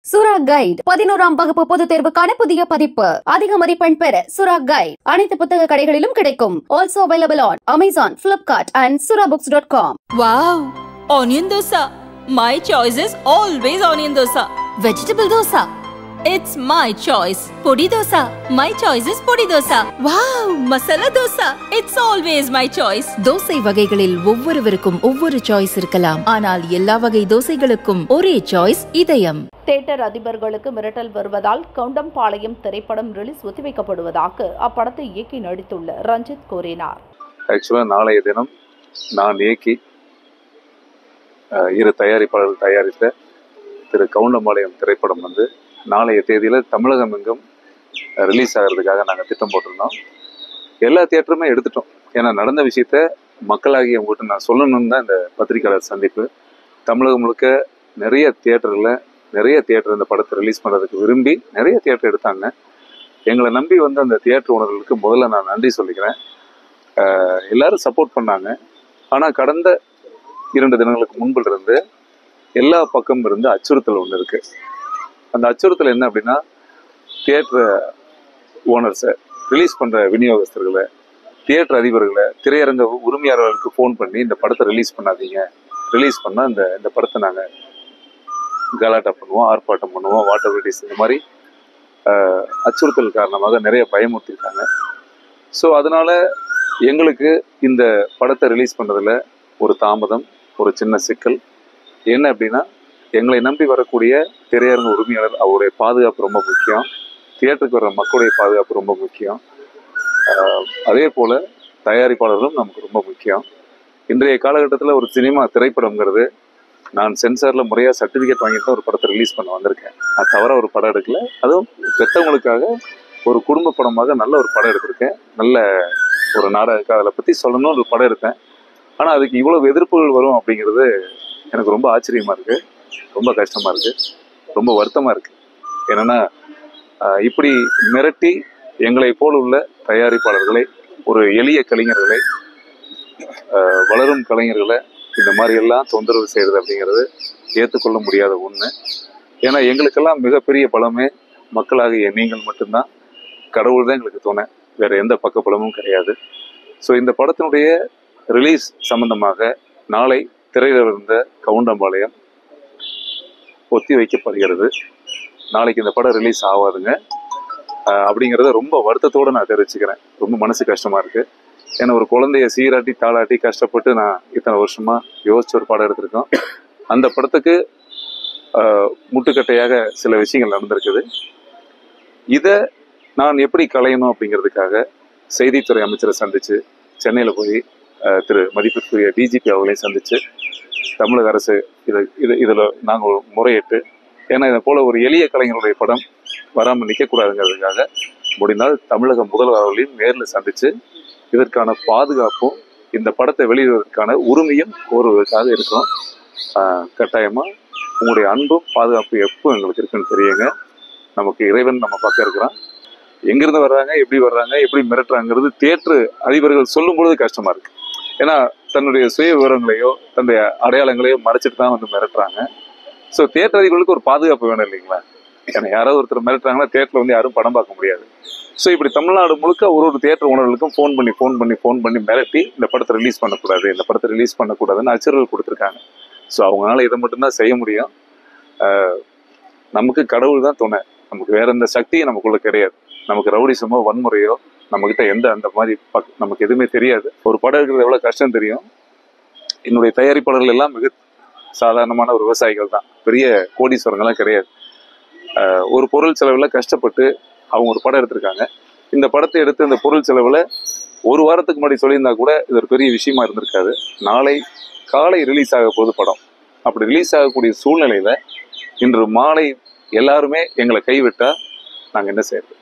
சுரா கைட் பதினோராம் வகுப்பு பொதுத் தேர்வுக்கான புதிய பதிப்பு அதிக மதிப்பெண் பெற சுரா கைட் அனைத்து புத்தக கடைகளிலும் கிடைக்கும் also available on Amazon Flipkart and Sura books dot com Wow! Onion dosa. My choice is always onion dosa. Vegetable dosa. It's my choice. Podi dosa. My choice is podi dosa. Wow! Masala dosa. It's always my choice. Dosa வகைகளில் ஒவ்வொருவருக்கும் ஒவ்வொரு choice இருக்கலாம் ஆனால் எல்லா வகை தோசைகளுக்கும் ஒரே choice இதயம் theatre அதிபர்களுக்கு மிரட்டல் வருவதால் கவுண்டம்பாளையம் திரைப்படம் ரிலீஸ் ஒத்திவைக்கப்படுவதாக அப்படத்தை இயக்கி நடித்துள்ள ரஞ்சித் கூறினார் ஆக்சுவலாக நாளைய தினம் நான் இயக்கி அஹ், இரு தயாரிப்பாளர்கள் தயாரித்த திரு கவுண்டம்பாளையம் திரைப்படம் வந்து நாளைய தேதியில் தமிழகம் எங்கும் ரிலீஸ் ஆகிறதுக்காக நாங்கள் திட்டம் போட்டிருந்தோம் எல்லா தியேட்டருமே எடுத்துட்டோம் ஏன்னா நடந்த விஷயத்த மக்களாகிய உங்கள்கிட்ட நான் சொல்லணும்னு தான் இந்த பத்திரிக்கையாளர் சந்திப்பு தமிழகம் முழுக்க நிறைய தியேட்டரில் நிறைய தியேட்டர் இந்த படத்தை ரிலீஸ் பண்ணுறதுக்கு விரும்பி நிறைய தியேட்டர் எடுத்தாங்க எங்களை நம்பி வந்து அந்த தியேட்டர் ஓனர்களுக்கு முதல்ல நான் நன்றி சொல்லிக்கிறேன் அஹ் எல்லாரும் சப்போர்ட் பண்ணாங்க ஆனால் கடந்த இரண்டு தினங்களுக்கு முன்பில் இருந்து எல்லா பக்கம் இருந்து அச்சுறுத்தல் ஒன்று இருக்கு அந்த அச்சுறுத்தல் என்ன அப்படின்னா தியேட்டர் ஓனர்ஸை ரிலீஸ் பண்ணுற விநியோகஸ்தர்களை தியேட்டர் அதிபர்களை திரையரங்க உரிமையாளர்களுக்கு ஃபோன் பண்ணி இந்த படத்தை ரிலீஸ் பண்ணாதீங்க ரிலீஸ் பண்ணால் இந்த இந்த படத்தை நாங்கள் கலாட்டா பண்ணுவோம் ஆர்ப்பாட்டம் பண்ணுவோம் வாட்டர் வெடிஸ் இந்த மாதிரி அஹ், அச்சுறுத்தல் காரணமாக நிறைய பயமுறுத்திருக்காங்க ஸோ அதனால எங்களுக்கு இந்த படத்தை ரிலீஸ் பண்ணுறதுல ஒரு தாமதம் ஒரு சின்ன சிக்கல் என்ன அப்படின்னா எங்களை நம்பி வரக்கூடிய திரையரங்க உரிமையாளர் அவருடைய பாதுகாப்பு ரொம்ப முக்கியம் தியேட்டருக்கு வர்ற மக்களுடைய பாதுகாப்பு ரொம்ப முக்கியம் ஆஹ் அதே போல் தயாரிப்பாளர்களும் நமக்கு ரொம்ப முக்கியம் இன்றைய காலகட்டத்தில் ஒரு சினிமா திரைப்படம்ங்கிறது நான் சென்சாரில் முறையாக சர்டிஃபிகேட் வாங்கிட்டு தான் ஒரு படத்தை ரிலீஸ் பண்ண வந்திருக்கேன் நான் தவிர ஒரு படம் எடுக்கல அதுவும் பெற்றவங்களுக்காக ஒரு குடும்ப படமாக நல்ல ஒரு படம் எடுத்திருக்கேன் நல்ல ஒரு நாடக அதில் பற்றி சொல்லணும்னு ஒரு படம் எடுத்தேன் ஆனால் அதுக்கு இவ்வளவு எதிர்ப்புகள் வரும் அப்படிங்கிறது எனக்கு ரொம்ப ஆச்சரியமாக இருக்குது ரொம்ப கஷ்டமாக இருக்குது ரொம்ப வருத்தமாக இருக்குது என்னென்னா ஆஹ் இப்படி மிரட்டி எங்களை போல் உள்ள தயாரிப்பாளர்களை ஒரு எளிய கலைஞர்களை ஆஹ் வளரும் கலைஞர்களை இந்த மாதிரி எல்லாம் தொந்தரவு செய்கிறது அப்படிங்கிறது ஏற்றுக்கொள்ள முடியாத ஒன்று ஏன்னா எங்களுக்கெல்லாம் மிகப்பெரிய பலமே மக்களாகிய நீங்கள் மட்டும்தான் கடவுள் தான் எங்களுக்கு துணை வேற எந்த பக்க பலமும் கிடையாது ஸோ இந்த படத்தினுடைய ரிலீஸ் சம்பந்தமாக நாளை திரையில இருந்த கவுண்டம்பாளையம் ஒத்தி வைக்கப்படுகிறது நாளைக்கு இந்த படம் ரிலீஸ் ஆகாதுங்க ஆஹ் அப்படிங்கிறத ரொம்ப வருத்தத்தோடு நான் தெரிவிச்சுக்கிறேன் ரொம்ப மனசு கஷ்டமா இருக்கு ஏன்னா ஒரு குழந்தைய சீராட்டி தாளாட்டி கஷ்டப்பட்டு நான் இத்தனை வருஷமா யோசிச்ச ஒரு படம் எடுத்திருக்கோம் அந்த படத்துக்கு ஆஹ் முட்டுக்கட்டையாக சில விஷயங்கள் நடந்திருக்குது இதை நான் எப்படி களையணும் அப்படிங்கிறதுக்காக செய்தித்துறை அமைச்சரை சந்திச்சு சென்னையில் போய் ஆஹ் திரு மதிப்பிற்குரிய டிஜிபி அவர்களையும் சந்திச்சு தமிழக அரசு இதை இது இதில் நாங்கள் முறையிட்டு ஏன்னா இதை போல ஒரு எளிய கலைஞருடைய படம் வராமல் நிற்கக்கூடாதுங்கிறதுக்காக முடிந்தால் தமிழக முதல்வர் அவர்களையும் நேரில் சந்திச்சு இதற்கான பாதுகாப்பும் இந்த படத்தை வெளியிடுவதற்கான உரிமையும் கோருவதற்காக இருக்கும் ஆஹ் கட்டாயமா உங்களுடைய அன்பும் பாதுகாப்பு எப்போ எங்களுக்கு இருக்குன்னு தெரியுங்க நமக்கு இறைவன் நம்ம பக்கம் இருக்கிறான் எங்கிருந்து வர்றாங்க எப்படி வர்றாங்க எப்படி மிரட்டுறாங்கிறது தேற்று அதிபர்கள் சொல்லும் பொழுது கஷ்டமா இருக்கு ஏன்னா தன்னுடைய சுய விவரங்களையோ தன்னுடைய அடையாளங்களையோ மறைச்சிட்டு தான் வந்து மிரட்டுறாங்க ஸோ தேட்டர் அதிபர்களுக்கு ஒரு பாதுகாப்பு வேணும் இல்லைங்களா ஏன்னா யாராவது ஒருத்தர் மிரட்டுறாங்கன்னா தேட்டரில் வந்து யாரும் படம் பார்க்க முடியாது ஸோ இப்படி தமிழ்நாடு முழுக்க ஒரு ஒரு தேட்டர் ஓனர்களுக்கும் ஃபோன் பண்ணி ஃபோன் பண்ணி ஃபோன் பண்ணி மிரட்டி இந்த படத்தை ரிலீஸ் பண்ணக்கூடாது இந்த படத்தை ரிலீஸ் பண்ணக்கூடாதுன்னு அச்சுறுத்தல் கொடுத்துருக்காங்க ஸோ அவங்களால இதை மட்டும்தான் செய்ய முடியும் ஆஹ் நமக்கு கடவுள் தான் துணை நமக்கு வேற எந்த சக்தியும் நமக்குள்ள கிடையாது நமக்கு ரவுடிசமோ வன்முறையோ நம்மக்கிட்ட எந்த அந்த மாதிரி பக்- நமக்கு எதுவுமே தெரியாது ஒரு படம் இருக்கிறது எவ்வளோ கஷ்டம் தெரியும் என்னுடைய தயாரிப்பாளர்கள் எல்லாம் மிக சாதாரணமான ஒரு விவசாயிகள் தான் பெரிய கோடீஸ்வரங்கள்லாம் கிடையாது ஆஹ் ஒரு பொருள் செலவில் கஷ்டப்பட்டு அவங்க ஒரு படம் எடுத்திருக்காங்க இந்த படத்தை எடுத்து இந்த பொருள் செலவில் ஒரு வாரத்துக்கு முன்னாடி சொல்லியிருந்தா கூட இது ஒரு பெரிய விஷயமா இருந்திருக்காது நாளை காலை ரிலீஸ் ஆக போகுது படம் அப்படி ரிலீஸ் ஆகக்கூடிய சூழ்நிலையில இன்று மாலை எல்லாருமே எங்களை கைவிட்டா நாங்கள் என்ன செய்யறது